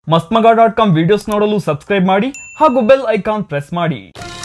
ಮಸ್ತ್ಮಗ dot com videos ನೋಡಲು subscribe ಮಾಡಿ ಹಾಗೂ ಬೆಲ್ ಐಕಾನ್ ಪ್ರೆಸ್ ಮಾಡಿ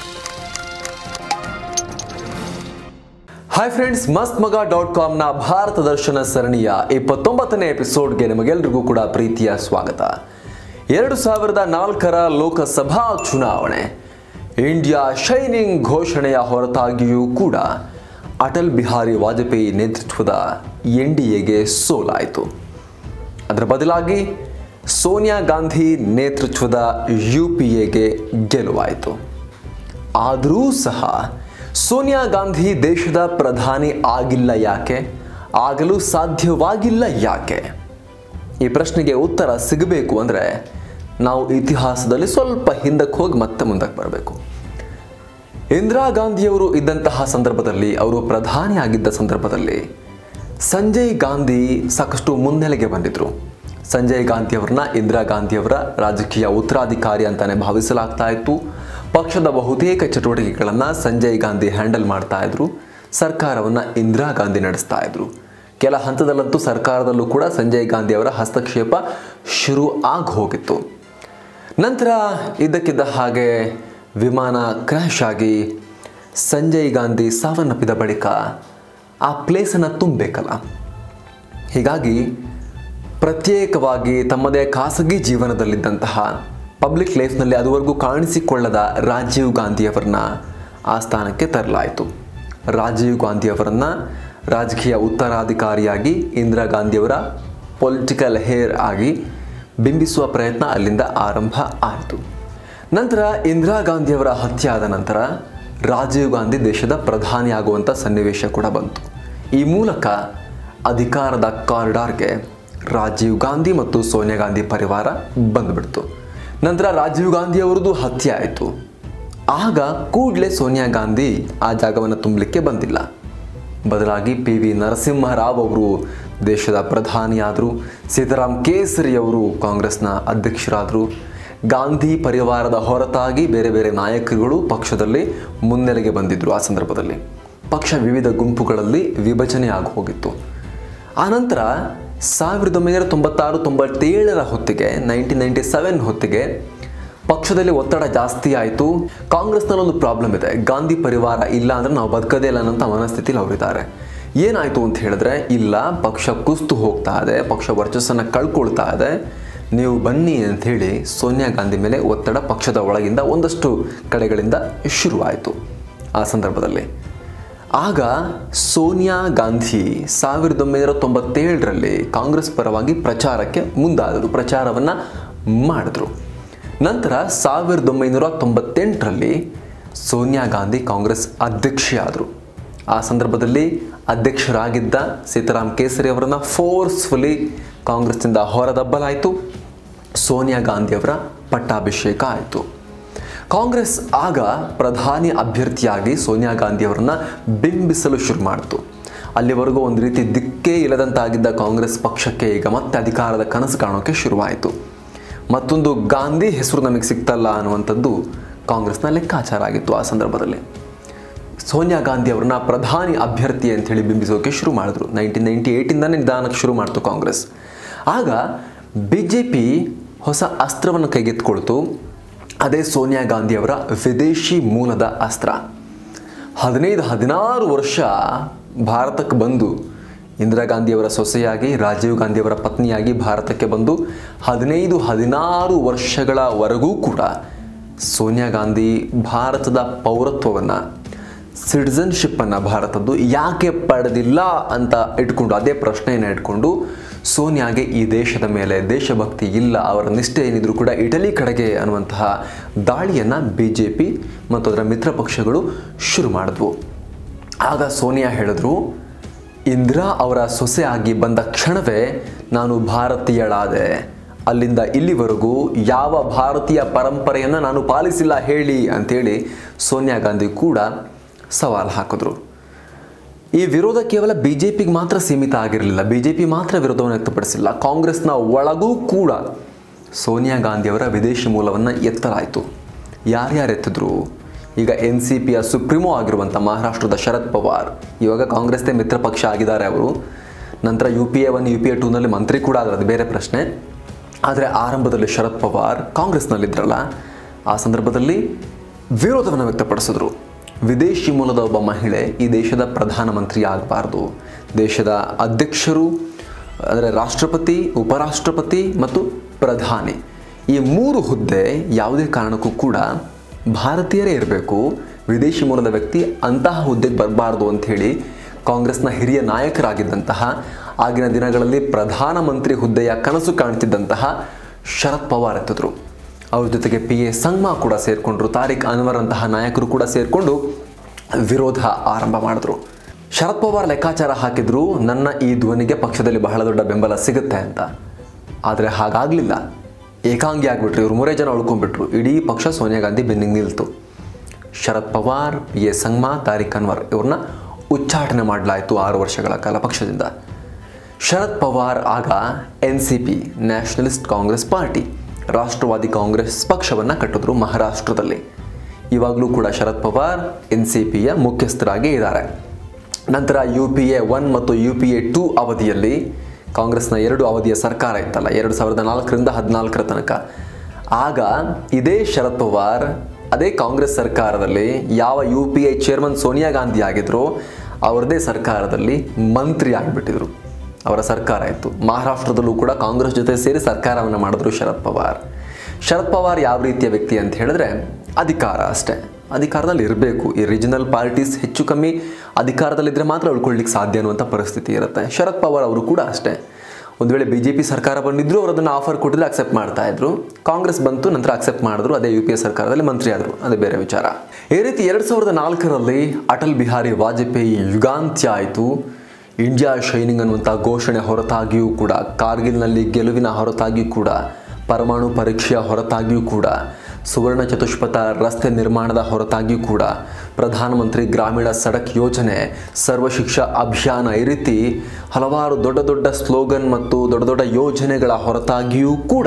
hi friends Mast Maga dot ಕಾಮ್ನ Bharat ದರ್ಶನ ಸರಣಿಯ ಇಪ್ಪತ್ತೊಂಬತ್ತನೇ ಎಪಿಸೋಡ್ಗೆ ನಿಮಗೆಲ್ರಿಗೂ ಕೂಡ ಪ್ರೀತಿಯ ಸ್ವಾಗತ ಎರಡು ಸಾವಿರದ ನಾಲ್ಕರ ಲೋಕಸಭಾ ಚುನಾವಣೆ ಇಂಡಿಯಾ ಶೈನಿಂಗ್ ಘೋಷಣೆಯ ಹೊರತಾಗಿಯೂ ಕೂಡ ಅಟಲ್ ಬಿಹಾರಿ ವಾಜಪೇಯಿ ನೇತೃತ್ವದ ಎನ್ ಡಿ ಎಗೆ ಸೋಲಾಯಿತು ಅದರ ಬದಲಾಗಿ ಸೋನಿಯಾ ಗಾಂಧಿ ನೇತೃತ್ವದ ಯು ಪಿ ಎಗೆ ಗೆಲುವಾಯಿತು ಆದರೂ ಸಹ ಸೋನಿಯಾ ಗಾಂಧಿ ದೇಶದ ಪ್ರಧಾನಿ ಆಗಿಲ್ಲ ಯಾಕೆ ಆಗಲು ಸಾಧ್ಯವಾಗಿಲ್ಲ ಯಾಕೆ ಈ ಪ್ರಶ್ನೆಗೆ ಉತ್ತರ ಸಿಗಬೇಕು ಅಂದರೆ ನಾವು ಇತಿಹಾಸದಲ್ಲಿ ಸ್ವಲ್ಪ ಹಿಂದಕ್ಕೆ ಹೋಗಿ ಮತ್ತೆ ಮುಂದಕ್ಕೆ ಬರಬೇಕು ಇಂದಿರಾ ಗಾಂಧಿಯವರು ಇದ್ದಂತಹ ಸಂದರ್ಭದಲ್ಲಿ ಅವರು ಪ್ರಧಾನಿ ಆಗಿದ್ದ ಸಂದರ್ಭದಲ್ಲಿ ಸಂಜಯ್ ಗಾಂಧಿ ಸಾಕಷ್ಟು ಮುನ್ನೆಲೆಗೆ ಬಂದಿದ್ರು ಸಂಜಯ್ ಗಾಂಧಿಯವರನ್ನ ಇಂದಿರಾ ಗಾಂಧಿಯವರ ರಾಜಕೀಯ ಉತ್ತರಾಧಿಕಾರಿ ಅಂತಾನೆ ಭಾವಿಸಲಾಗ್ತಾ ಇತ್ತು ಪಕ್ಷದ ಬಹುತೇಕ ಚಟುವಟಿಕೆಗಳನ್ನು ಸಂಜಯ್ ಗಾಂಧಿ ಹ್ಯಾಂಡಲ್ ಮಾಡ್ತಾ ಇದ್ರು ಸರ್ಕಾರವನ್ನು ಇಂದಿರಾ ಗಾಂಧಿ ನಡೆಸ್ತಾ ಇದ್ರು ಕೆಲ ಹಂತದಲ್ಲಂತೂ ಸರ್ಕಾರದಲ್ಲೂ ಕೂಡ ಸಂಜಯ್ ಗಾಂಧಿ ಅವರ ಹಸ್ತಕ್ಷೇಪ ಶುರು ಆಗಿ ಹೋಗಿತ್ತು ನಂತರ ಇದ್ದಕ್ಕಿದ್ದ ಹಾಗೆ ವಿಮಾನ ಕ್ರ್ಯಾಶ್ ಆಗಿ ಸಂಜಯ್ ಗಾಂಧಿ ಸಾವನ್ನಪ್ಪಿದ ಬಳಿಕ ಆ ಪ್ಲೇಸನ್ನು ತುಂಬಬೇಕಲ್ಲ ಹೀಗಾಗಿ ಪ್ರತ್ಯೇಕವಾಗಿ ತಮ್ಮದೇ ಖಾಸಗಿ ಜೀವನದಲ್ಲಿದ್ದಂತಹ ಪಬ್ಲಿಕ್ ಲೈಫ್ನಲ್ಲಿ ಅದುವರೆಗೂ ಕಾಣಿಸಿಕೊಳ್ಳದ ರಾಜೀವ್ ಗಾಂಧಿಯವರನ್ನ ಆ ಸ್ಥಾನಕ್ಕೆ ತರಲಾಯಿತು ರಾಜೀವ್ ಗಾಂಧಿಯವರನ್ನ ರಾಜಕೀಯ ಉತ್ತರಾಧಿಕಾರಿಯಾಗಿ ಇಂದಿರಾ ಗಾಂಧಿಯವರ ಪೊಲಿಟಿಕಲ್ ಹೇರ್ ಆಗಿ ಬಿಂಬಿಸುವ ಪ್ರಯತ್ನ ಅಲ್ಲಿಂದ ಆರಂಭ ಆಯಿತು ನಂತರ ಇಂದಿರಾ ಗಾಂಧಿಯವರ ಹತ್ಯೆ ಆದ ನಂತರ ರಾಜೀವ್ ಗಾಂಧಿ ದೇಶದ ಪ್ರಧಾನಿ ಆಗುವಂಥ ಸನ್ನಿವೇಶ ಕೂಡ ಬಂತು ಈ ಮೂಲಕ ಅಧಿಕಾರದ ಕಾರಿಡಾರ್ಗೆ ರಾಜೀವ್ ಗಾಂಧಿ ಮತ್ತು ಸೋನಿಯಾ ಗಾಂಧಿ ಪರಿವಾರ ಬಂದುಬಿಡ್ತು ನಂತರ ರಾಜೀವ್ ಗಾಂಧಿ ಅವರದ್ದು ಹತ್ಯೆ ಆಯಿತು ಆಗ ಕೂಡಲೇ ಸೋನಿಯಾ ಗಾಂಧಿ ಆ ಜಾಗವನ್ನು ತುಂಬಲಿಕ್ಕೆ ಬಂದಿಲ್ಲ ಬದಲಾಗಿ ಪಿ ವಿ ನರಸಿಂಹರಾವ್ ಅವರು ದೇಶದ ಪ್ರಧಾನಿಯಾದರು ಸೀತಾರಾಮ್ ಕೇಸರಿ ಅವರು ಕಾಂಗ್ರೆಸ್ನ ಅಧ್ಯಕ್ಷರಾದರು ಗಾಂಧಿ ಪರಿವಾರದ ಹೊರತಾಗಿ ಬೇರೆ ಬೇರೆ ನಾಯಕರುಗಳು ಪಕ್ಷದಲ್ಲಿ ಮುನ್ನೆಲೆಗೆ ಬಂದಿದ್ದರು ಆ ಸಂದರ್ಭದಲ್ಲಿ ಪಕ್ಷ ವಿವಿಧ ಗುಂಪುಗಳಲ್ಲಿ ವಿಭಜನೆ ಆಗಿ ಹೋಗಿತ್ತು ಆನಂತರ ಸಾವಿರದ ಒಂಬೈನೂರ ತೊಂಬತ್ತಾರು ತೊಂಬತ್ತೇಳರ ಹೊತ್ತಿಗೆ ನೈನ್ಟೀನ್ ನೈಂಟಿ ಸೆವೆನ್ ಹೊತ್ತಿಗೆ ಪಕ್ಷದಲ್ಲಿ ಒತ್ತಡ ಜಾಸ್ತಿ ಆಯಿತು ಕಾಂಗ್ರೆಸ್ನಲ್ಲಿ ಒಂದು ಪ್ರಾಬ್ಲಮ್ ಇದೆ ಗಾಂಧಿ ಪರಿವಾರ ಇಲ್ಲ ಅಂದರೆ ನಾವು ಬದುಕದೇ ಇಲ್ಲ ಅನ್ನೋಂಥ ಮನಸ್ಥಿತಿಲಿ ಅವರಿದ್ದಾರೆ ಏನಾಯಿತು ಅಂತ ಹೇಳಿದ್ರೆ ಇಲ್ಲ ಪಕ್ಷ ಕುಸ್ತು ಹೋಗ್ತಾ ಇದೆ ಪಕ್ಷ ವರ್ಚಸ್ಸನ್ನು ಕಳ್ಕೊಳ್ತಾ ಇದೆ ನೀವು ಬನ್ನಿ ಅಂತ ಹೇಳಿ ಸೋನಿಯಾ ಗಾಂಧಿ ಮೇಲೆ ಒತ್ತಡ ಪಕ್ಷದ ಒಳಗಿಂದ ಒಂದಷ್ಟು ಕಡೆಗಳಿಂದ ಶುರುವಾಯಿತು ಆ ಸಂದರ್ಭದಲ್ಲಿ ಆಗ ಸೋನಿಯಾ ಗಾಂಧಿ ಸಾವಿರದ ಒಂಬೈನೂರ ತೊಂಬತ್ತೇಳರಲ್ಲಿ ಕಾಂಗ್ರೆಸ್ ಪರವಾಗಿ ಪ್ರಚಾರಕ್ಕೆ ಮುಂದಾದರು ಪ್ರಚಾರವನ್ನು ಮಾಡಿದ್ರು ನಂತರ ಸಾವಿರದ ಒಂಬೈನೂರ ತೊಂಬತ್ತೆಂಟರಲ್ಲಿ ಸೋನಿಯಾ ಗಾಂಧಿ ಕಾಂಗ್ರೆಸ್ ಅಧ್ಯಕ್ಷೆಯಾದರು ಆ ಸಂದರ್ಭದಲ್ಲಿ ಅಧ್ಯಕ್ಷರಾಗಿದ್ದ ಸೀತಾರಾಮ್ ಕೇಸರಿ ಅವರನ್ನು ಫೋರ್ಸ್ಫುಲಿ ಕಾಂಗ್ರೆಸ್ನಿಂದ ಹೊರದಬ್ಬಲಾಯಿತು ಸೋನಿಯಾ ಗಾಂಧಿಯವರ ಪಟ್ಟಾಭಿಷೇಕ ಆಯಿತು ಕಾಂಗ್ರೆಸ್ ಆಗ ಪ್ರಧಾನಿ ಅಭ್ಯರ್ಥಿಯಾಗಿ ಸೋನಿಯಾ ಗಾಂಧಿಯವರನ್ನ ಬಿಂಬಿಸಲು ಶುರು ಮಾಡಿತು ಅಲ್ಲಿವರೆಗೂ ಒಂದು ರೀತಿ ದಿಕ್ಕೇ ಇಲ್ಲದಂತಾಗಿದ್ದ ಕಾಂಗ್ರೆಸ್ ಪಕ್ಷಕ್ಕೆ ಈಗ ಮತ್ತೆ ಅಧಿಕಾರದ ಕನಸು ಕಾಣೋಕೆ ಶುರುವಾಯಿತು ಮತ್ತೊಂದು ಗಾಂಧಿ ಹೆಸರು ನಮಗೆ ಸಿಗ್ತಲ್ಲ ಅನ್ನುವಂಥದ್ದು ಕಾಂಗ್ರೆಸ್ನ ಲೆಕ್ಕಾಚಾರ ಆಗಿತ್ತು ಆ ಸಂದರ್ಭದಲ್ಲಿ ಸೋನಿಯಾ ಗಾಂಧಿ ಅವ್ರನ್ನ ಪ್ರಧಾನಿ ಅಭ್ಯರ್ಥಿ ಅಂತ ಹೇಳಿ ಬಿಂಬಿಸೋಕೆ ಶುರು ಮಾಡಿದ್ರು ನೈನ್ಟೀನ್ ನೈಂಟಿ ಏಯ್ಟಿಂದನೇ ನಿಧಾನಕ್ಕೆ ಶುರು ಮಾಡ್ತು ಕಾಂಗ್ರೆಸ್ ಆಗ ಬಿ ಜೆ ಪಿ ಹೊಸ ಅಸ್ತ್ರವನ್ನು ಕೈಗೆತ್ಕೊಳ್ತು ಅದೇ ಸೋನಿಯಾ ಗಾಂಧಿಯವರ ವಿದೇಶಿ ಮೂಲದ ಅಸ್ತ್ರ ಹದಿನೈದು ಹದಿನಾರು ವರ್ಷ ಭಾರತಕ್ಕೆ ಬಂದು ಇಂದಿರಾ ಗಾಂಧಿಯವರ ಸೊಸೆಯಾಗಿ ರಾಜೀವ್ ಗಾಂಧಿಯವರ ಪತ್ನಿಯಾಗಿ ಭಾರತಕ್ಕೆ ಬಂದು ಹದಿನೈದು ಹದಿನಾರು ವರ್ಷಗಳವರೆಗೂ ಕೂಡ ಸೋನಿಯಾ ಗಾಂಧಿ ಭಾರತದ ಪೌರತ್ವವನ್ನು ಸಿಟಿಸನ್ಶಿಪ್ಪನ್ನು ಭಾರತದ್ದು ಯಾಕೆ ಪಡೆದಿಲ್ಲ ಅಂತ ಇಟ್ಕೊಂಡು ಅದೇ ಪ್ರಶ್ನೆಯನ್ನು ಇಟ್ಕೊಂಡು ಸೋನಿಯಾಗೆ ಈ ದೇಶದ ಮೇಲೆ ದೇಶಭಕ್ತಿ ಇಲ್ಲ ಅವರ ನಿಷ್ಠೆ ಏನಿದ್ರು ಕೂಡ ಇಟಲಿ ಕಡೆಗೆ ಅನ್ನುವಂತಹ ದಾಳಿಯನ್ನು ಬಿ ಜೆ ಪಿ ಮತ್ತು ಅದರ ಮಿತ್ರ ಪಕ್ಷಗಳು ಶುರು ಮಾಡಿದ್ವು ಆಗ ಸೋನಿಯಾ ಹೇಳಿದ್ರು ಇಂದಿರಾ ಅವರ ಸೊಸೆ ಆಗಿ ಬಂದ ಕ್ಷಣವೇ ನಾನು ಭಾರತೀಯಳಾದೆ ಅಲ್ಲಿಂದ ಇಲ್ಲಿವರೆಗೂ ಯಾವ ಭಾರತೀಯ ಪರಂಪರೆಯನ್ನು ನಾನು ಪಾಲಿಸಿಲ್ಲ ಹೇಳಿ ಅಂತೇಳಿ ಸೋನಿಯಾ ಗಾಂಧಿ ಕೂಡ ಸವಾಲು ಹಾಕಿದ್ರು ಈ ವಿರೋಧ ಕೇವಲ ಬಿ ಜೆ ಪಿಗೆ ಮಾತ್ರ ಸೀಮಿತ ಆಗಿರಲಿಲ್ಲ ಬಿ ಜೆ ಪಿ ಮಾತ್ರ ವಿರೋಧವನ್ನು ವ್ಯಕ್ತಪಡಿಸಿಲ್ಲ ಕಾಂಗ್ರೆಸ್ನ ಒಳಗೂ ಕೂಡ ಸೋನಿಯಾ ಗಾಂಧಿಯವರ ವಿದೇಶಿ ಮೂಲವನ್ನು ಎತ್ತಲಾಯಿತು ಯಾರ್ಯಾರು ಎತ್ತಿದ್ರು ಈಗ ಎನ್ ಸಿ ಪಿಯ ಸುಪ್ರೀಮೋ ಆಗಿರುವಂಥ ಮಹಾರಾಷ್ಟ್ರದ ಶರದ್ ಪವಾರ್ ಇವಾಗ ಕಾಂಗ್ರೆಸ್ದೇ ಮಿತ್ರ ಪಕ್ಷ ಆಗಿದ್ದಾರೆ ಅವರು ನಂತರ U P A one U P A ಟೂನಲ್ಲಿ ಮಂತ್ರಿ ಕೂಡ ಆದ್ರೆ ಅದು ಬೇರೆ ಪ್ರಶ್ನೆ ಆದರೆ ಆರಂಭದಲ್ಲಿ ಶರದ್ ಪವಾರ್ ಕಾಂಗ್ರೆಸ್ನಲ್ಲಿದ್ದರಲ್ಲ ಆ ಸಂದರ್ಭದಲ್ಲಿ ವಿರೋಧವನ್ನು ವ್ಯಕ್ತಪಡಿಸಿದ್ರು ವಿದೇಶಿ ಮೂಲದ ಒಬ್ಬ ಮಹಿಳೆ ಈ ದೇಶದ ಪ್ರಧಾನಮಂತ್ರಿ ಆಗಬಾರ್ದು ದೇಶದ ಅಧ್ಯಕ್ಷರು ಅಂದರೆ ರಾಷ್ಟ್ರಪತಿ ಉಪರಾಷ್ಟ್ರಪತಿ ಮತ್ತು ಪ್ರಧಾನಿ ಈ ಮೂರು ಹುದ್ದೆ ಯಾವುದೇ ಕಾರಣಕ್ಕೂ ಕೂಡ ಭಾರತೀಯರೇ ಇರಬೇಕು ವಿದೇಶಿ ಮೂಲದ ವ್ಯಕ್ತಿ ಅಂತಹ ಹುದ್ದೆಗೆ ಬರಬಾರ್ದು ಅಂಥೇಳಿ ಕಾಂಗ್ರೆಸ್ನ ಹಿರಿಯ ನಾಯಕರಾಗಿದ್ದಂತಹ ಆಗಿನ ದಿನಗಳಲ್ಲಿ ಪ್ರಧಾನಮಂತ್ರಿ ಹುದ್ದೆಯ ಕನಸು ಕಾಣ್ತಿದ್ದಂತಹ ಶರದ್ ಪವಾರ್ ಎತ್ತಿದ್ರು ಅವ್ರ ಜೊತೆಗೆ ಪಿ ಎ ಸಂಗ್ಮಾ ಕೂಡ ಸೇರಿಕೊಂಡ್ರು ತಾರಿಕ್ ಅನ್ವರ್ ಅಂತಹ ನಾಯಕರು ಕೂಡ ಸೇರಿಕೊಂಡು ವಿರೋಧ ಆರಂಭ ಮಾಡಿದ್ರು ಶರದ್ ಪವಾರ್ ಲೆಕ್ಕಾಚಾರ ಹಾಕಿದ್ರು ನನ್ನ ಈ ಧ್ವನಿಗೆ ಪಕ್ಷದಲ್ಲಿ ಬಹಳ ದೊಡ್ಡ ಬೆಂಬಲ ಸಿಗುತ್ತೆ ಅಂತ ಆದರೆ ಹಾಗಾಗಲಿಲ್ಲ ಏಕಾಂಗಿ ಆಗಿಬಿಟ್ರು ಇವ್ರು ಮೂರೇ ಜನ ಉಳ್ಕೊಂಡ್ಬಿಟ್ರು ಇಡೀ ಪಕ್ಷ ಸೋನಿಯಾ ಗಾಂಧಿ ಬೆನ್ನಿಗೆ ನಿಲ್ತು ಶರದ್ ಪವಾರ್ ಪಿ ಎ ಸಂಗ್ಮಾ ತಾರಿಕ್ ಅನ್ವರ್ ಇವ್ರನ್ನ ಉಚ್ಚಾಟನೆ ಮಾಡಲಾಯಿತು ಆರು ವರ್ಷಗಳ ಕಾಲ ಪಕ್ಷದಿಂದ ಶರದ್ ಪವಾರ್ ಆಗ N C P Nationalist Congress Party ರಾಷ್ಟ್ರವಾದಿ ಕಾಂಗ್ರೆಸ್ ಪಕ್ಷವನ್ನು ಕಟ್ಟಿದ್ರು ಮಹಾರಾಷ್ಟ್ರದಲ್ಲಿ ಇವಾಗಲೂ ಕೂಡ ಶರದ್ ಪವಾರ್ ಎನ್ ಸಿ ಪಿಯ ಮುಖ್ಯಸ್ಥರಾಗಿ ಇದ್ದಾರೆ ನಂತರ ಯು ಪಿ ಎ ಒನ್ ಮತ್ತು ಯು ಪಿ ಎ ಟೂ ಅವಧಿಯಲ್ಲಿ ಕಾಂಗ್ರೆಸ್ನ ಎರಡು ಅವಧಿಯ ಸರ್ಕಾರ ಇತ್ತಲ್ಲ ಎರಡು ಸಾವಿರದ ನಾಲ್ಕರಿಂದ ಹದಿನಾಲ್ಕರ ತನಕ ಆಗ ಇದೇ ಶರದ್ ಪವಾರ್ ಅದೇ ಕಾಂಗ್ರೆಸ್ ಸರ್ಕಾರದಲ್ಲಿ ಯಾವ U P I chairman Sonia Gandhi ಆಗಿದ್ರೋ ಅವರದೇ ಸರ್ಕಾರದಲ್ಲಿ ಮಂತ್ರಿ ಆಗಿಬಿಟ್ಟಿದ್ರು ಅವರ ಸರ್ಕಾರ ಇತ್ತು ಮಹಾರಾಷ್ಟ್ರದಲ್ಲೂ ಕೂಡ ಕಾಂಗ್ರೆಸ್ ಜೊತೆ ಸೇರಿ ಸರ್ಕಾರವನ್ನು ಮಾಡಿದ್ರು ಶರದ್ ಪವಾರ್ ಶರದ್ ಪವಾರ್ ಯಾವ ರೀತಿಯ ವ್ಯಕ್ತಿ ಅಂತ ಹೇಳಿದ್ರೆ ಅಧಿಕಾರ ಅಷ್ಟೇ ಅಧಿಕಾರದಲ್ಲಿ ಇರಬೇಕು ಈ ರೀಜನಲ್ ಪಾರ್ಟೀಸ್ ಹೆಚ್ಚು ಕಮ್ಮಿ ಅಧಿಕಾರದಲ್ಲಿದ್ದರೆ ಮಾತ್ರ ಉಳ್ಕೊಳ್ಳಿಕ್ಕೆ ಸಾಧ್ಯ ಅನ್ನುವಂಥ ಪರಿಸ್ಥಿತಿ ಇರುತ್ತೆ ಶರದ್ ಪವಾರ್ ಅವರು ಕೂಡ ಅಷ್ಟೇ ಒಂದು ವೇಳೆ ಬಿ ಜೆ ಪಿ ಸರ್ಕಾರ ಬಂದಿದ್ರು ಅವರು ಅದನ್ನು ಆಫರ್ ಕೊಟ್ಟಿದ್ರೆ ಅಕ್ಸೆಪ್ಟ್ ಮಾಡ್ತಾ ಇದ್ರು ಕಾಂಗ್ರೆಸ್ ಬಂತು ನಂತರ ಅಕ್ಸೆಪ್ಟ್ ಮಾಡಿದ್ರು ಅದೇ ಯು ಪಿ ಎ ಸರ್ಕಾರದಲ್ಲಿ ಮಂತ್ರಿ ಆದರು ಅದೇ ಬೇರೆ ವಿಚಾರ ಈ ರೀತಿ ಎರಡು ಸಾವಿರದ ನಾಲ್ಕರಲ್ಲಿ ಅಟಲ್ ಬಿಹಾರಿ ವಾಜಪೇಯಿ ಯುಗಾಂತ್ಯ ಆಯಿತು ಇಂಡಿಯಾ ಶೈನಿಂಗ್ ಅನ್ನುವಂಥ ಘೋಷಣೆ ಹೊರತಾಗಿಯೂ ಕೂಡ ಕಾರ್ಗಿಲ್ನಲ್ಲಿ ಗೆಲುವಿನ ಹೊರತಾಗಿಯೂ ಕೂಡ ಪರಮಾಣು ಪರೀಕ್ಷೆಯ ಹೊರತಾಗಿಯೂ ಕೂಡ ಸುವರ್ಣ ಚತುಷ್ಪಥ ರಸ್ತೆ ನಿರ್ಮಾಣದ ಹೊರತಾಗಿಯೂ ಕೂಡ ಪ್ರಧಾನಮಂತ್ರಿ ಗ್ರಾಮೀಣ ಸಡಕ್ ಯೋಜನೆ ಸರ್ವ ಶಿಕ್ಷಾ ಅಭಿಯಾನ ಈ ರೀತಿ ಹಲವಾರು ದೊಡ್ಡ ದೊಡ್ಡ ಸ್ಲೋಗನ್ ಮತ್ತು ದೊಡ್ಡ ದೊಡ್ಡ ಯೋಜನೆಗಳ ಹೊರತಾಗಿಯೂ ಕೂಡ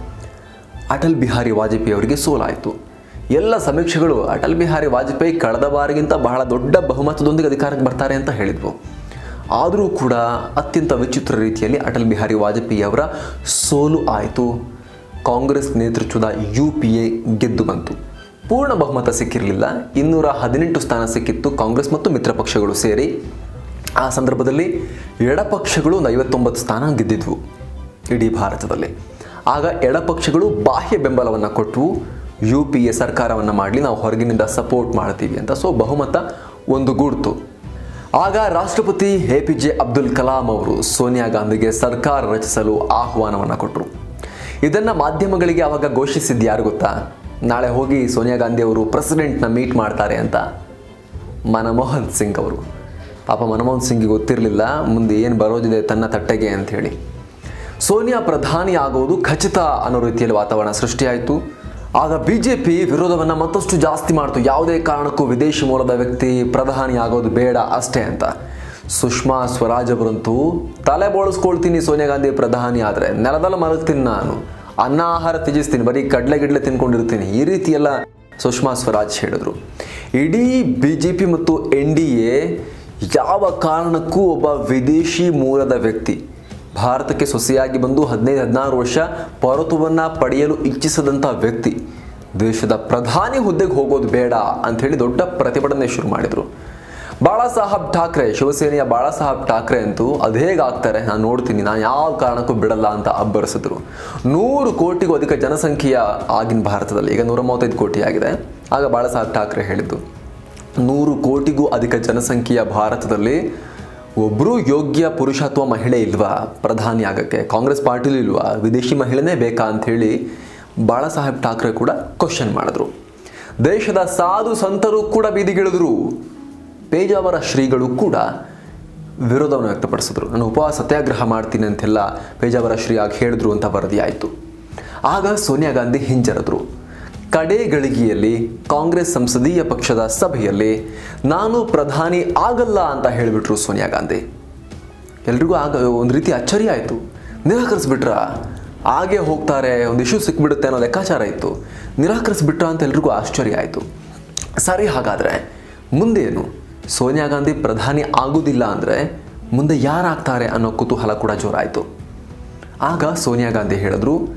ಅಟಲ್ ಬಿಹಾರಿ ವಾಜಪೇಯಿ ಅವರಿಗೆ ಸೋಲಾಯಿತು ಎಲ್ಲ ಸಮೀಕ್ಷೆಗಳು ಅಟಲ್ ಬಿಹಾರಿ ವಾಜಪೇಯಿ ಕಳೆದ ಬಾರಿಗಿಂತ ಬಹಳ ದೊಡ್ಡ ಬಹುಮತದೊಂದಿಗೆ ಅಧಿಕಾರಕ್ಕೆ ಬರ್ತಾರೆ ಅಂತ ಹೇಳಿದ್ವು ಆದರೂ ಕೂಡ ಅತ್ಯಂತ ವಿಚಿತ್ರ ರೀತಿಯಲ್ಲಿ ಅಟಲ್ ಬಿಹಾರಿ ವಾಜಪೇಯಿ ಅವರ ಸೋಲು ಆಯಿತು ಕಾಂಗ್ರೆಸ್ ನೇತೃತ್ವದ ಯು ಪಿ ಎ ಗೆದ್ದು ಬಂತು ಪೂರ್ಣ ಬಹುಮತ ಸಿಕ್ಕಿರಲಿಲ್ಲ ಇನ್ನೂರ ಹದಿನೆಂಟು ಸ್ಥಾನ ಸಿಕ್ಕಿತ್ತು ಕಾಂಗ್ರೆಸ್ ಮತ್ತು ಮಿತ್ರ ಪಕ್ಷಗಳು ಸೇರಿ ಆ ಸಂದರ್ಭದಲ್ಲಿ ಎಡಪಕ್ಷಗಳು ಒಂದು ಐವತ್ತೊಂಬತ್ತು ಸ್ಥಾನ ಗೆದ್ದಿದ್ವು ಇಡೀ ಭಾರತದಲ್ಲಿ ಆಗ ಎಡಪಕ್ಷಗಳು ಬಾಹ್ಯ ಬೆಂಬಲವನ್ನು ಕೊಟ್ಟು ಯು ಪಿ ಎ ಸರ್ಕಾರವನ್ನು ಮಾಡಲಿ ನಾವು ಹೊರಗಿನಿಂದ ಸಪೋರ್ಟ್ ಮಾಡ್ತೀವಿ ಅಂತ ಸೊ ಬಹುಮತ ಒಂದು ಗೂಡ್ತು ಆಗ ರಾಷ್ಟ್ರಪತಿ A P J Abdul Kalam ಅವರು ಸೋನಿಯಾ ಗಾಂಧಿಗೆ ಸರ್ಕಾರ ರಚಿಸಲು ಆಹ್ವಾನವನ್ನು ಕೊಟ್ಟರು ಇದನ್ನು ಮಾಧ್ಯಮಗಳಿಗೆ ಅವಾಗ ಘೋಷಿಸಿದ್ದು ಯಾರು ಗೊತ್ತಾ ನಾಳೆ ಹೋಗಿ ಸೋನಿಯಾ ಗಾಂಧಿ ಅವರು ಪ್ರೆಸಿಡೆಂಟ್ನ ಮೀಟ್ ಮಾಡ್ತಾರೆ ಅಂತ ಮನಮೋಹನ್ ಸಿಂಗ್ ಅವರು ಪಾಪ ಮನಮೋಹನ್ ಸಿಂಗ್ಗೆ ಗೊತ್ತಿರಲಿಲ್ಲ ಮುಂದೆ ಏನು ಬರೋದಿದೆ ತನ್ನ ತಟ್ಟೆಗೆ ಅಂಥೇಳಿ ಸೋನಿಯಾ ಪ್ರಧಾನಿ ಆಗೋದು ಖಚಿತ ಅನ್ನೋ ರೀತಿಯಲ್ಲಿ ವಾತಾವರಣ ಸೃಷ್ಟಿಯಾಯಿತು ಆಗ ಬಿ ಜೆ ಪಿ ವಿರೋಧವನ್ನು ಮತ್ತಷ್ಟು ಜಾಸ್ತಿ ಮಾಡ್ತು ಯಾವುದೇ ಕಾರಣಕ್ಕೂ ವಿದೇಶಿ ಮೂಲದ ವ್ಯಕ್ತಿ ಪ್ರಧಾನಿ ಆಗೋದು ಬೇಡ ಅಷ್ಟೇ ಅಂತ ಸುಷ್ಮಾ ಸ್ವರಾಜ್ ಅವರಂತೂ ತಲೆ ಬೋಳಿಸ್ಕೊಳ್ತೀನಿ ಸೋನಿಯಾ ಗಾಂಧಿ ಪ್ರಧಾನಿ ಆದರೆ ನೆಲದಲ್ಲಿ ಮಲಗ್ತೀನಿ ನಾನು ಅನ್ನ ಆಹಾರ ತ್ಯಜಿಸ್ತೀನಿ ಬರೀ ಕಡಲೆ ಗಿಡ್ಲೆ ತಿನ್ಕೊಂಡಿರ್ತೀನಿ ಈ ರೀತಿ ಎಲ್ಲ ಸುಷ್ಮಾ ಸ್ವರಾಜ್ ಹೇಳಿದರು ಇಡೀ ಬಿ ಜೆ ಪಿ ಮತ್ತು ಎನ್ ಡಿ ಎ ಯಾವ ಕಾರಣಕ್ಕೂ ಒಬ್ಬ ವಿದೇಶಿ ಮೂಲದ ವ್ಯಕ್ತಿ ಭಾರತಕ್ಕೆ ಸೊಸೆಯಾಗಿ ಬಂದು ಹದಿನೈದು ಹದಿನಾರು ವರ್ಷ ಪೌರತ್ವವನ್ನು ಪಡೆಯಲು ಇಚ್ಛಿಸದಂಥ ವ್ಯಕ್ತಿ ದೇಶದ ಪ್ರಧಾನಿ ಹುದ್ದೆಗೆ ಹೋಗೋದು ಬೇಡ ಅಂಥೇಳಿ ದೊಡ್ಡ ಪ್ರತಿಭಟನೆ ಶುರು ಮಾಡಿದರು ಬಾಳಾ ಸಾಹೇಬ್ ಠಾಕ್ರೆ ಶಿವಸೇನೆಯ ಬಾಳಾ ಸಾಹೇಬ್ ಠಾಕ್ರೆ ಅಂತೂ ಅದು ಹೇಗಾಗ್ತಾರೆ ನಾನು ನೋಡ್ತೀನಿ ನಾನು ಯಾವ ಕಾರಣಕ್ಕೂ ಬಿಡಲ್ಲ ಅಂತ ಅಬ್ಬರಿಸಿದ್ರು ನೂರು ಕೋಟಿಗೂ ಅಧಿಕ ಜನಸಂಖ್ಯೆಯ ಆಗಿನ ಭಾರತದಲ್ಲಿ ಈಗ ನೂರ ಮೂವತ್ತೈದು ಕೋಟಿ ಆಗಿದೆ ಆಗ ಬಾಳಾ ಸಾಹೇಬ್ ಠಾಕ್ರೆ ಹೇಳಿದ್ದು ನೂರು ಕೋಟಿಗೂ ಅಧಿಕ ಜನಸಂಖ್ಯೆಯ ಭಾರತದಲ್ಲಿ ಒಬ್ಬರು ಯೋಗ್ಯ ಪುರುಷ ಅಥವಾ ಮಹಿಳೆ ಇಲ್ವಾ ಪ್ರಧಾನಿ ಆಗಕ್ಕೆ ಕಾಂಗ್ರೆಸ್ ಪಾರ್ಟಿಲಿ ಇಲ್ವಾ ವಿದೇಶಿ ಮಹಿಳೆನೇ ಬೇಕಾ ಅಂಥೇಳಿ ಬಾಳಾ ಸಾಹೇಬ್ ಠಾಕ್ರೆ ಕೂಡ ಕ್ವಶನ್ ಮಾಡಿದ್ರು ದೇಶದ ಸಾಧು ಸಂತರು ಕೂಡ ಬೀದಿಗಿಳಿದ್ರು ಪೇಜಾವರ ಶ್ರೀಗಳು ಕೂಡ ವಿರೋಧವನ್ನು ವ್ಯಕ್ತಪಡಿಸಿದ್ರು ನಾನು ಉಪವಾಸ ಸತ್ಯಾಗ್ರಹ ಮಾಡ್ತೀನಿ ಅಂತೆಲ್ಲ ಪೇಜಾವರ ಶ್ರೀ ಆಗ ಹೇಳಿದ್ರು ಅಂತ ವರದಿ ಆಯಿತು ಆಗ ಸೋನಿಯಾ ಗಾಂಧಿ ಹಿಂಜರಿದ್ರು ಕಡೆ ಗಳಿಗೆಯಲ್ಲಿ ಕಾಂಗ್ರೆಸ್ ಸಂಸದೀಯ ಪಕ್ಷದ ಸಭೆಯಲ್ಲಿ ನಾನು ಪ್ರಧಾನಿ ಆಗಲ್ಲ ಅಂತ ಹೇಳಿಬಿಟ್ರು ಸೋನಿಯಾ ಗಾಂಧಿ ಎಲ್ರಿಗೂ ಆಗ ಒಂದು ರೀತಿ ಅಚ್ಚರಿ ಆಯಿತು ನಿರಾಕರಿಸ್ಬಿಟ್ರ ಹಾಗೆ ಹೋಗ್ತಾರೆ ಒಂದು ಇಶ್ಯೂ ಸಿಕ್ಬಿಡುತ್ತೆ ಅನ್ನೋ ಲೆಕ್ಕಾಚಾರ ಇತ್ತು ನಿರಾಕರಿಸ್ಬಿಟ್ರ ಅಂತ ಎಲ್ರಿಗೂ ಆಶ್ಚರ್ಯ ಆಯಿತು ಸರಿ ಹಾಗಾದರೆ ಮುಂದೇನು ಸೋನಿಯಾ ಗಾಂಧಿ ಪ್ರಧಾನಿ ಆಗುವುದಿಲ್ಲ ಅಂದರೆ ಮುಂದೆ ಯಾರಾಗ್ತಾರೆ ಅನ್ನೋ ಕುತೂಹಲ ಕೂಡ ಜೋರಾಯಿತು ಆಗ ಸೋನಿಯಾ ಗಾಂಧಿ ಹೇಳಿದ್ರು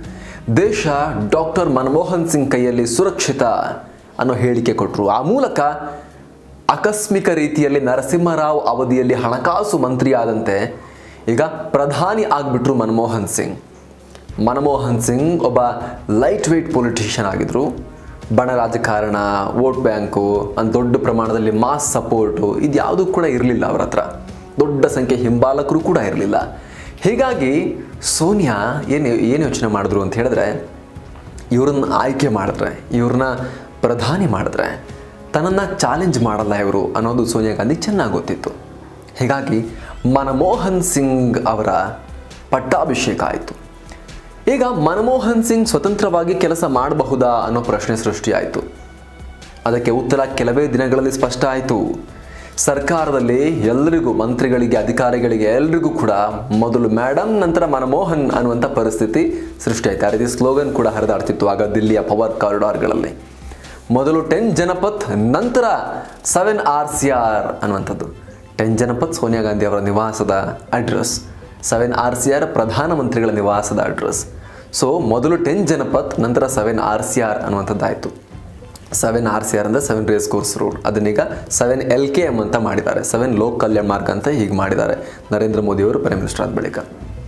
ದೇಶ ಡಾಕ್ಟರ್ ಮನಮೋಹನ್ ಸಿಂಗ್ ಕೈಯಲ್ಲಿ ಸುರಕ್ಷಿತ ಅನ್ನೋ ಹೇಳಿಕೆ ಕೊಟ್ಟರು ಆ ಮೂಲಕ ಆಕಸ್ಮಿಕ ರೀತಿಯಲ್ಲಿ ನರಸಿಂಹರಾವ್ ಅವಧಿಯಲ್ಲಿ ಹಣಕಾಸು ಮಂತ್ರಿ ಆದಂತೆ ಈಗ ಪ್ರಧಾನಿ ಆಗಿಬಿಟ್ರು ಮನಮೋಹನ್ ಸಿಂಗ್ ಮನಮೋಹನ್ ಸಿಂಗ್ ಒಬ್ಬ ಲೈಟ್ ವೆಯ್ಟ್ ಪೊಲಿಟಿಷಿಯನ್ ಆಗಿದ್ರು ಬಣ ರಾಜಕಾರಣ ವೋಟ್ ಬ್ಯಾಂಕು ಒಂದು ದೊಡ್ಡ ಪ್ರಮಾಣದಲ್ಲಿ ಮಾಸ್ ಸಪೋರ್ಟು ಇದ್ಯಾವುದೂ ಕೂಡ ಇರಲಿಲ್ಲ ಅವ್ರ ಹತ್ರ ದೊಡ್ಡ ಸಂಖ್ಯೆ ಹಿಂಬಾಲಕರು ಕೂಡ ಇರಲಿಲ್ಲ ಹೀಗಾಗಿ ಸೋನಿಯಾ ಏನು ಏನು ಯೋಚನೆ ಮಾಡಿದ್ರು ಅಂತ ಹೇಳಿದ್ರೆ ಇವ್ರನ್ನ ಆಯ್ಕೆ ಮಾಡಿದ್ರೆ ಇವ್ರನ್ನ ಪ್ರಧಾನಿ ಮಾಡಿದ್ರೆ ತನ್ನನ್ನು ಚಾಲೆಂಜ್ ಮಾಡಲ್ಲ ಇವರು ಅನ್ನೋದು ಸೋನಿಯಾ ಗಾಂಧಿ ಚೆನ್ನಾಗಿ ಗೊತ್ತಿತ್ತು ಹೀಗಾಗಿ ಮನಮೋಹನ್ ಸಿಂಗ್ ಅವರ ಪಟ್ಟಾಭಿಷೇಕ ಆಯಿತು ಈಗ ಮನಮೋಹನ್ ಸಿಂಗ್ ಸ್ವತಂತ್ರವಾಗಿ ಕೆಲಸ ಮಾಡಬಹುದಾ ಅನ್ನೋ ಪ್ರಶ್ನೆ ಸೃಷ್ಟಿಯಾಯಿತು ಅದಕ್ಕೆ ಉತ್ತರ ಕೆಲವೇ ದಿನಗಳಲ್ಲಿ ಸ್ಪಷ್ಟ ಆಯಿತು ಸರ್ಕಾರದಲ್ಲಿ ಎಲ್ಲರಿಗೂ ಮಂತ್ರಿಗಳಿಗೆ ಅಧಿಕಾರಿಗಳಿಗೆ ಎಲ್ರಿಗೂ ಕೂಡ ಮೊದಲು ಮೇಡಮ್ ನಂತರ ಮನಮೋಹನ್ ಅನ್ನುವಂಥ ಪರಿಸ್ಥಿತಿ ಸೃಷ್ಟಿಯಾಯಿತು ಆ ರೀತಿ ಸ್ಲೋಗನ್ ಕೂಡ ಹರಿದಾಡ್ತಿತ್ತು ಆಗ ದಿಲ್ಲಿಯ ಪವರ್ ಕಾರಿಡಾರ್ಗಳಲ್ಲಿ ಮೊದಲು ಟೆನ್ ಜನಪಥ್ ನಂತರ ಸೆವೆನ್ ಆರ್ ಸಿ ಆರ್ ಅನ್ನುವಂಥದ್ದು ಟೆನ್ ಜನಪಥ್ ಸೋನಿಯಾ ಗಾಂಧಿ ಅವರ ನಿವಾಸದ address seven R C R ಪ್ರಧಾನಮಂತ್ರಿಗಳ ನಿವಾಸದ ಅಡ್ರೆಸ್ ಸೊ ಮೊದಲು ಟೆನ್ ಜನಪಥ್ ನಂತರ ಸೆವೆನ್ ಆರ್ ಸಿ ಆರ್ ಅನ್ನುವಂಥದ್ದಾಯಿತು ಸೆವೆನ್ ಆರ್ ಸಿ ಆರ್ ಅಂದರೆ ಸೆವೆನ್ ರೇಸ್ ಕೋರ್ಸ್ ರೋಡ್ ಅದನ್ನೀಗ ಸೆವೆನ್ ಎಲ್ ಕೆ ಎಮ್ ಅಂತ ಮಾಡಿದ್ದಾರೆ ಸೆವೆನ್ ಲೋಕ್ ಕಲ್ಯಾಣ ಮಾರ್ಗ ಅಂತ ಹೀಗೆ ಮಾಡಿದ್ದಾರೆ ನರೇಂದ್ರ ಮೋದಿಯವರು ಪ್ರೈಮ್ ಮಿನಿಸ್ಟರ್ ಆದ ಬಳಿಕ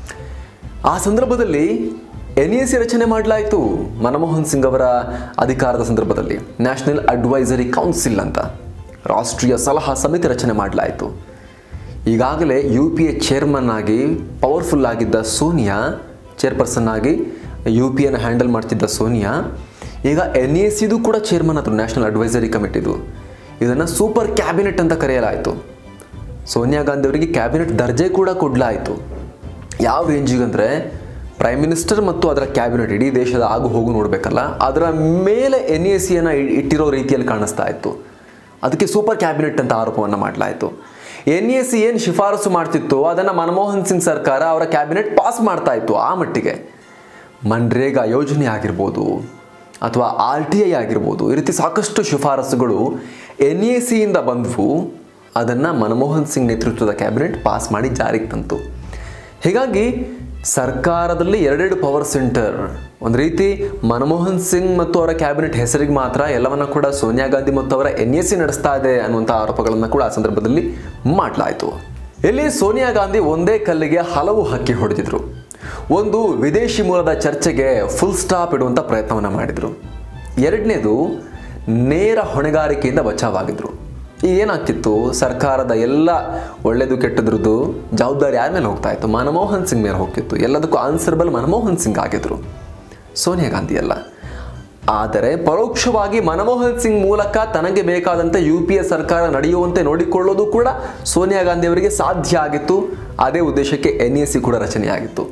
ಆ ಸಂದರ್ಭದಲ್ಲಿ ಎನ್ ಎ ಸಿ ರಚನೆ ಮಾಡಲಾಯಿತು ಮನಮೋಹನ್ ಸಿಂಗ್ ಅವರ ಅಧಿಕಾರದ ಸಂದರ್ಭದಲ್ಲಿ ನ್ಯಾಷನಲ್ ಅಡ್ವೈಸರಿ ಕೌನ್ಸಿಲ್ ಅಂತ ರಾಷ್ಟ್ರೀಯ ಸಲಹಾ ಸಮಿತಿ ರಚನೆ ಮಾಡಲಾಯಿತು ಈಗಾಗಲೇ ಯು ಪಿ ಎ ಚೇರ್ಮನ್ ಆಗಿ ಪವರ್ಫುಲ್ ಆಗಿದ್ದ ಸೋನಿಯಾ ಚೇರ್ಪರ್ಸನ್ ಆಗಿ ಯು ಪಿ ಎನ ಹ್ಯಾಂಡಲ್ ಮಾಡ್ತಿದ್ದ ಸೋನಿಯಾ ಈಗ ಎನ್ ಎ ಸಿದು ಕೂಡ ಚೇರ್ಮನ್ ಆದರು ನ್ಯಾಷನಲ್ ಅಡ್ವೈಸರಿ ಕಮಿಟಿದು ಇದನ್ನು ಸೂಪರ್ ಕ್ಯಾಬಿನೆಟ್ ಅಂತ ಕರೆಯಲಾಯಿತು ಸೋನಿಯಾ ಗಾಂಧಿ ಅವರಿಗೆ ಕ್ಯಾಬಿನೆಟ್ ದರ್ಜೆ ಕೂಡ ಕೊಡಲಾಯಿತು ಯಾವ ರೇಂಜಿಗೆ ಅಂದರೆ ಪ್ರೈಮ್ ಮಿನಿಸ್ಟರ್ ಮತ್ತು ಅದರ ಕ್ಯಾಬಿನೆಟ್ ಇಡೀ ದೇಶದ ಆಗು ಹೋಗು ನೋಡಬೇಕಲ್ಲ ಅದರ ಮೇಲೆ ಎನ್ ಎ ಸಿಯನ್ನು ಇಟ್ಟಿರೋ ರೀತಿಯಲ್ಲಿ ಕಾಣಿಸ್ತಾ ಇತ್ತು ಅದಕ್ಕೆ ಸೂಪರ್ ಕ್ಯಾಬಿನೆಟ್ ಅಂತ ಆರೋಪವನ್ನು ಮಾಡಲಾಯಿತು ಎನ್ ಎ ಸಿ ಏನು ಶಿಫಾರಸು ಮಾಡ್ತಿತ್ತು ಅದನ್ನು ಮನಮೋಹನ್ ಸಿಂಗ್ ಸರ್ಕಾರ ಅವರ ಕ್ಯಾಬಿನೆಟ್ ಪಾಸ್ ಮಾಡ್ತಾ ಇತ್ತು ಆ ಮಟ್ಟಿಗೆ ಮನ್ರೇಗಾ ಯೋಜನೆ ಆಗಿರ್ಬೋದು ಅಥವಾ ಆರ್ ಟಿ ಐ ಆಗಿರ್ಬೋದು ಈ ರೀತಿ ಸಾಕಷ್ಟು ಶಿಫಾರಸುಗಳು ಎನ್ ಎ ಸಿಯಿಂದ ಬಂದವು ಅದನ್ನು ಮನಮೋಹನ್ ಸಿಂಗ್ ನೇತೃತ್ವದ ಕ್ಯಾಬಿನೆಟ್ ಪಾಸ್ ಮಾಡಿ ಜಾರಿಗೆ ತಂತು ಹೀಗಾಗಿ ಸರ್ಕಾರದಲ್ಲಿ ಎರಡೆರಡು ಪವರ್ ಸೆಂಟರ್ ಒಂದು ರೀತಿ ಮನಮೋಹನ್ ಸಿಂಗ್ ಮತ್ತು ಅವರ ಕ್ಯಾಬಿನೆಟ್ ಹೆಸರಿಗೆ ಮಾತ್ರ ಎಲ್ಲವನ್ನ ಕೂಡ ಸೋನಿಯಾ ಗಾಂಧಿ ಮತ್ತು ಅವರ ಎನ್ ಎಸ್ ಸಿ ನಡೆಸ್ತಾ ಇದೆ ಅನ್ನುವಂಥ ಆರೋಪಗಳನ್ನು ಕೂಡ ಆ ಸಂದರ್ಭದಲ್ಲಿ ಮಾಡಲಾಯಿತು ಇಲ್ಲಿ ಸೋನಿಯಾ ಗಾಂಧಿ ಒಂದೇ ಕಲ್ಲಿಗೆ ಹಲವು ಹಕ್ಕಿ ಹೊಡೆದಿದ್ರು ಒಂದು ವಿದೇಶಿ ಮೂಲದ ಚರ್ಚೆಗೆ ಫುಲ್ ಸ್ಟಾಪ್ ಇಡುವಂಥ ಪ್ರಯತ್ನವನ್ನು ಮಾಡಿದರು ಎರಡನೇದು ನೇರ ಹೊಣೆಗಾರಿಕೆಯಿಂದ ಬಚಾವಾಗಿದ್ರು ಈಗ ಏನಾಗ್ತಿತ್ತು ಸರ್ಕಾರದ ಎಲ್ಲ ಒಳ್ಳೆಯದು ಕೆಟ್ಟದ್ರದ್ದು ಜವಾಬ್ದಾರಿ ಯಾರ ಮೇಲೆ ಹೋಗ್ತಾ ಇತ್ತು ಮನಮೋಹನ್ ಸಿಂಗ್ ಮೇಲೆ ಹೋಗ್ತಿತ್ತು ಎಲ್ಲದಕ್ಕೂ ಆನ್ಸರ್ಬಲ್ ಮನಮೋಹನ್ ಸಿಂಗ್ ಆಗಿದ್ರು ಸೋನಿಯಾ ಗಾಂಧಿ ಅಲ್ಲ ಆದರೆ ಪರೋಕ್ಷವಾಗಿ ಮನಮೋಹನ್ ಸಿಂಗ್ ಮೂಲಕ ತನಗೆ ಬೇಕಾದಂತೆ ಯು ಪಿ ಎ ಸರ್ಕಾರ ನಡೆಯುವಂತೆ ನೋಡಿಕೊಳ್ಳೋದು ಕೂಡ ಸೋನಿಯಾ ಗಾಂಧಿ ಅವರಿಗೆ ಸಾಧ್ಯ ಆಗಿತ್ತು ಅದೇ ಉದ್ದೇಶಕ್ಕೆ ಎನ್ ಎ ಸಿ ಕೂಡ ರಚನೆಯಾಗಿತ್ತು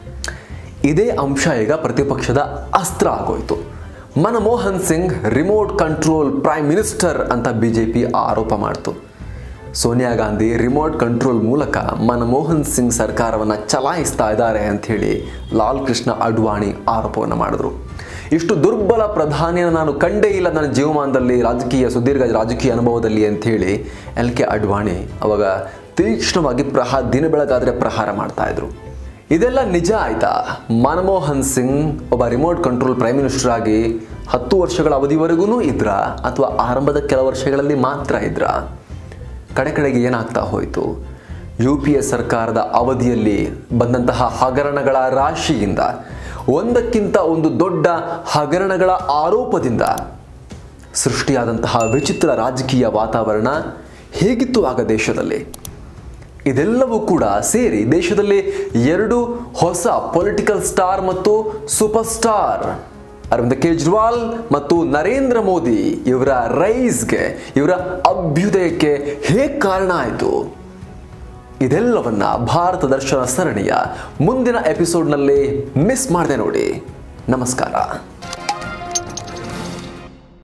ಇದೇ ಅಂಶ ಈಗ ಪ್ರತಿಪಕ್ಷದ ಅಸ್ತ್ರ ಆಗೋಯ್ತು Manmohan Singh remote control prime minister ಅಂತ ಬಿ ಜೆ ಪಿ ಆರೋಪ ಮಾಡ್ತು ಸೋನಿಯಾ ಗಾಂಧಿ ರಿಮೋಟ್ ಕಂಟ್ರೋಲ್ ಮೂಲಕ ಮನಮೋಹನ್ ಸಿಂಗ್ ಸರ್ಕಾರವನ್ನು ಚಲಾಯಿಸ್ತಾ ಇದ್ದಾರೆ ಅಂಥೇಳಿ ಲಾಲ್ ಕೃಷ್ಣ ಅಡ್ವಾಣಿ ಆರೋಪವನ್ನು ಮಾಡಿದ್ರು ಇಷ್ಟು ದುರ್ಬಲ ಪ್ರಧಾನಿಯನ್ನು ನಾನು ಕಂಡೇ ಇಲ್ಲ ನನ್ನ ಜೀವಮಾನದಲ್ಲಿ ರಾಜಕೀಯ ಸುದೀರ್ಘ ರಾಜಕೀಯ ಅನುಭವದಲ್ಲಿ ಅಂಥೇಳಿ ಎಲ್ ಕೆ ಅಡ್ವಾಣಿ ಅವಾಗ ತೀಕ್ಷ್ಣವಾಗಿ ಪ್ರಹಾ ದಿನ ಬೆಳಗಾದರೆ ಪ್ರಹಾರ ಮಾಡ್ತಾ ಇದ್ರು ಇದೆಲ್ಲ ನಿಜ ಆಯ್ತಾ ಮನಮೋಹನ್ ಸಿಂಗ್ ಒಬ್ಬ ರಿಮೋಟ್ ಕಂಟ್ರೋಲ್ ಪ್ರೈಮ್ ಮಿನಿಸ್ಟರ್ ಆಗಿ ಹತ್ತು ವರ್ಷಗಳ ಅವಧಿವರೆಗೂ ಇದ್ರ ಅಥವಾ ಆರಂಭದ ಕೆಲ ವರ್ಷಗಳಲ್ಲಿ ಮಾತ್ರ ಇದ್ರ ಕಡೆ ಕಡೆಗೆ ಏನಾಗ್ತಾ ಹೋಯಿತು ಯು ಪಿ ಎ ಸರ್ಕಾರದ ಅವಧಿಯಲ್ಲಿ ಬಂದಂತಹ ಹಗರಣಗಳ ರಾಶಿಯಿಂದ ಒಂದಕ್ಕಿಂತ ಒಂದು ದೊಡ್ಡ ಹಗರಣಗಳ ಆರೋಪದಿಂದ ಸೃಷ್ಟಿಯಾದಂತಹ ವಿಚಿತ್ರ ರಾಜಕೀಯ ವಾತಾವರಣ ಹೇಗಿತ್ತು ಆಗ ದೇಶದಲ್ಲಿ ಇದೆಲ್ಲವೂ ಕೂಡ ಸೇರಿ ದೇಶದಲ್ಲಿ ಎರಡು ಹೊಸ ಪೊಲಿಟಿಕಲ್ ಸ್ಟಾರ್ ಮತ್ತು ಸೂಪರ್ ಸ್ಟಾರ್ ಅರವಿಂದ ಕೇಜ್ರಿವಾಲ್ ಮತ್ತು ನರೇಂದ್ರ ಮೋದಿ ಇವರ ರೈಸ್ಗೆ ಇವರ ಅಭ್ಯುದಯಕ್ಕೆ ಹೇಗೆ ಕಾರಣ ಆಯಿತು ಇದೆಲ್ಲವನ್ನ ಭಾರತ ದರ್ಶನ ಸರಣಿಯ ಮುಂದಿನ ಎಪಿಸೋಡ್ನಲ್ಲಿ ಮಿಸ್ ಮಾಡಿದೆ ನೋಡಿ ನಮಸ್ಕಾರ